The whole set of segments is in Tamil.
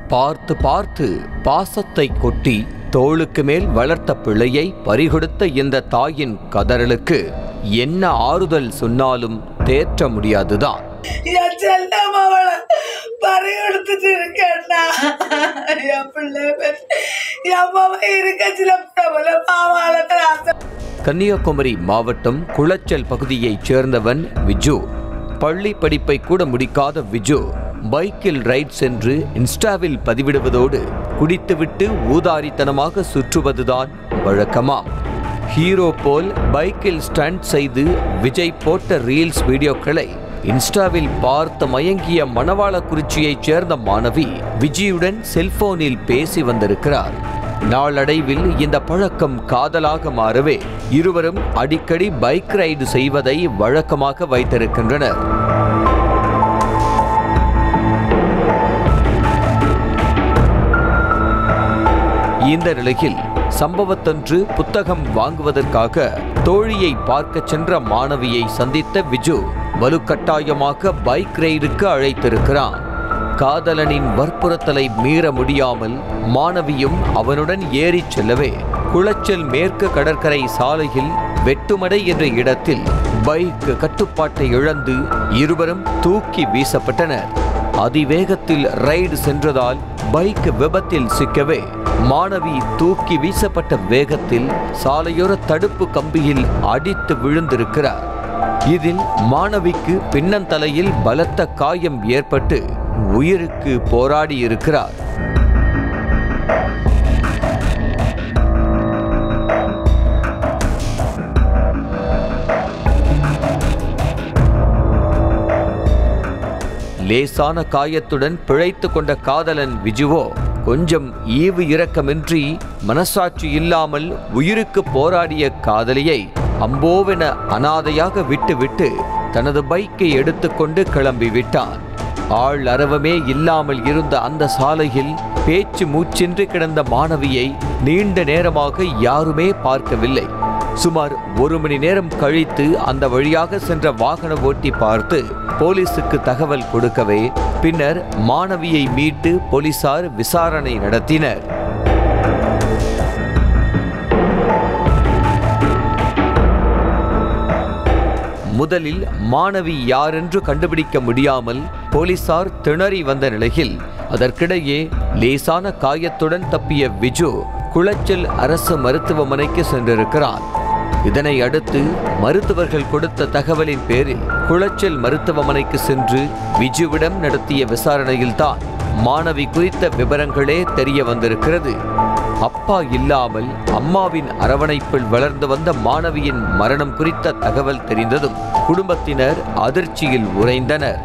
பார்த்து பார்த்து பாசத்தை கொட்டி தோளுக்கு மேல் வளர்த்த பிள்ளையை பறிகொடுத்த இந்த தாயின் கதறலுக்கு என்ன ஆறுதல் சொன்னாலும் தேற்ற முடியாதுதான் என் செல்லம் அவளை பறி எடுத்துட்டு இருக்கேன்னா என் பிள்ளை பெத்து- என் மாமா இருக்க சில பிரபல மாவாளத்தில் ஆசை கன்னியாகுமரி மாவட்டம் குளச்சல் பகுதியைச் சேர்ந்தவன் விஜு பள்ளி படிப்பை கூட முடிக்காத விஜு பைக்கில் ரைட் சென்று இன்ஸ்டாவில் பதிவிடுவதோடு குடித்துவிட்டு ஊதாரித்தனமாக சுற்றுவதுதான் வழக்கமாம் ஹீரோ போல் பைக்கில் ஸ்டண்ட் செய்து விஜய் போட்ட ரீல்ஸ் வீடியோக்களை இன்ஸ்டாவில் பார்த்து மயங்கிய மணவாளக்குறிச்சியைச் சேர்ந்த மாணவி விஜயுடன் செல்போனில் பேசி வந்திருக்கிறார் நாளடைவில் இந்த பழக்கம் காதலாக மாறவே இருவரும் அடிக்கடி பைக் ரைடு செய்வதை வழக்கமாக வைத்திருக்கின்றனர் இந்த நிலையில் சம்பவத்தன்று புத்தகம் வாங்குவதற்காக தோழியை பார்க்க சென்ற மாணவியை சந்தித்த விஜு வலுக்கட்டாயமாக பைக் ரைடுக்கு அழைத்திருக்கிறான் காதலனின் வற்புறுத்தலை மீற முடியாமல் மாணவியும் அவனுடன் ஏறிச் செல்லவே குளச்சல் மேற்கு கடற்கரை சாலையில் வெட்டுமடை என்ற இடத்தில் பைக் கட்டுப்பாட்டை இழந்து இருவரும் தூக்கி வீசப்பட்டனர் அதிவேகத்தில் ரைடு சென்றதால் பைக் விபத்தில் சிக்கவே மாணவி தூக்கி வீசப்பட்ட வேகத்தில் சாலையோர தடுப்பு கம்பியில் அடித்து விழுந்திருக்கிறார் இதில் மாணவிக்கு பின்னந்தலையில் பலத்த காயம் ஏற்பட்டு உயிருக்கு போராடி இருக்கிறார் லேசான காயத்துடன் பிழைத்து கொண்ட காதலன் விஜுவோ கொஞ்சம் ஈவு இரக்கமின்றி மனசாட்சி இல்லாமல் உயிருக்கு போராடிய காதலியை அம்போவென அனாதையாக விட்டுவிட்டு தனது பைக்கை எடுத்துக்கொண்டு கிளம்பி விட்டான் ஆள் அரவமே இல்லாமல் இருந்த அந்த சாலையில் பேச்சு மூச்சின்றி கிடந்த மாணவியை நீண்ட நேரமாக யாருமே பார்க்கவில்லை சுமார் ஒரு மணி நேரம் கழித்து அந்த வழியாக சென்ற வாகன ஓட்டி பார்த்து போலீசுக்கு தகவல் கொடுக்கவே பின்னர் மாணவியை மீட்டு போலீசார் விசாரணை நடத்தினர் முதலில் மாணவி யாரென்று கண்டுபிடிக்க முடியாமல் போலீசார் திணறி வந்த நிலையில் அதற்கிடையே லேசான காயத்துடன் தப்பிய விஜு குளச்சல் அரசு மருத்துவமனைக்கு சென்றிருக்கிறான் இதனை அடுத்து மருத்துவர்கள் கொடுத்த தகவலின் பேரில் குளச்சல் மருத்துவமனைக்கு சென்று விஜுவிடம் நடத்திய விசாரணையில்தான் மாணவி குறித்த விவரங்களே தெரிய வந்திருக்கிறது அப்பா இல்லாமல் அம்மாவின் அரவணைப்பில் வளர்ந்து வந்த மாணவியின் மரணம் குறித்த தகவல் தெரிந்ததும் குடும்பத்தினர் அதிர்ச்சியில் உறைந்தனர்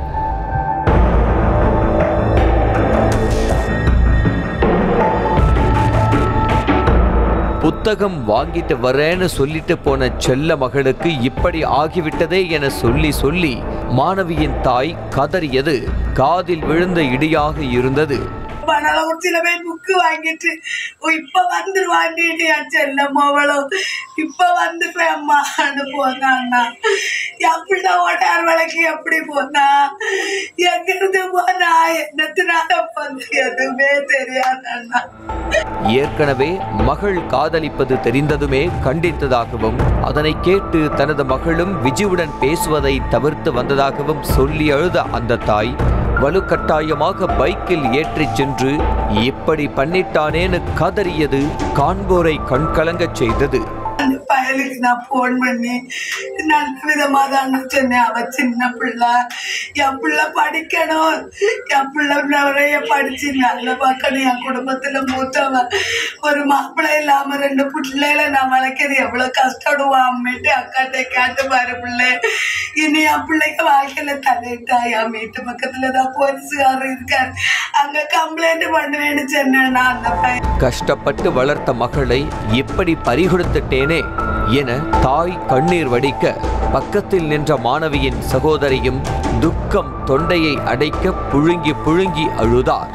புத்தகம் வாங்கிட்டு வரேன்னு சொல்லிட்டு போன செல்ல மகளுக்கு இப்படி ஆகிவிட்டதே என சொல்லி சொல்லி மாணவியின் தாய் கதறியது காதில் விழுந்த இடியாக இருந்தது பணலகுச்சியில போய் புக்கு வாங்கிட்டு ஓ, இப்ப வந்துருவாண்டிட்டு என் செல்லம் அவளும் இப்ப வந்துட்டேன் அம்மான்னு போனா அண்ணா என் பிள்ளை ஓட்டார் வழக்கு எப்படி போனா எங்கிருந்து போனா என்னத்தினால போனா எதுவுமே தெரியாது அண்ணா ஏற்கனவே மகள் காதலிப்பது தெரிந்ததுமே கண்டித்ததாகவும் அதனை கேட்டு தனது மகளும் விஜுவுடன் பேசுவதை தவிர்த்து வந்ததாகவும் சொல்லி அழுத அந்த தாய் வலுக்கட்டாயமாக பைக்கில் ஏற்றிச் சென்று இப்படி பண்ணிட்டானேன்னு கதறியது காண்போரை கண்கலங்கச் செய்தது அந்த பயலுக்கு நான் ஃபோன் பண்ணி நல்ல விதமா தான் சொன்னேன் அவ சின்ன பிள்ளை என் பிள்ளை படிக்கணும் என் பிள்ளை நிறைய படிச்சு நல்ல பார்க்கணும் என் குடும்பத்துல மூத்தவன் ஒரு மாப்பிள்ளை இல்லாம ரெண்டு பிள்ளைகளை நான் வளர்க்கறது எவ்வளவு கஷ்டப்படுவான் அம்மிட்டு அக்காட்ட கேட்டு பாரு பிள்ளை இனி என் பிள்ளைக்கு வாழ்க்கையில தலையிட்டா என் வீட்டு பக்கத்துல தான் போலீஸுக்காரர் இருக்காரு அங்க கம்ப்ளைண்ட் பண்ணுவேன்னு சொன்னேன் நான் அந்த பையன் கஷ்டப்பட்டு வளர்த்த மகளை இப்படி பறிகொடுத்துட்டேனே என தாய் கண்ணீர் வடிக்க பக்கத்தில் நின்ற மாணவியின் சகோதரியும் துக்கம் தொண்டையை அடைக்க புழுங்கி புழுங்கி அழுதார்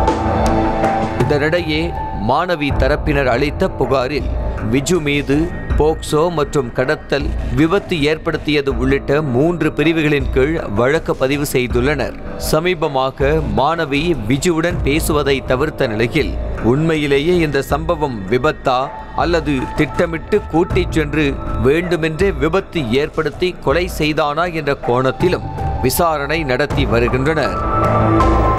இதனிடையே மாணவி தரப்பினர் அளித்த புகாரில் விஜு மீது போக்சோ மற்றும் கடத்தல் விபத்து ஏற்படுத்தியது உள்ளிட்ட மூன்று பிரிவுகளின் கீழ் வழக்கு பதிவு செய்துள்ளனர் சமீபமாக மாணவி விஜுவுடன் பேசுவதை தவிர்த்த நிலையில் உண்மையிலேயே இந்த சம்பவம் விபத்தா அல்லது திட்டமிட்டு கூட்டிச் சென்று வேண்டுமென்றே விபத்து ஏற்படுத்தி கொலை செய்தானா என்ற கோணத்திலும் விசாரணை நடத்தி வருகின்றனர்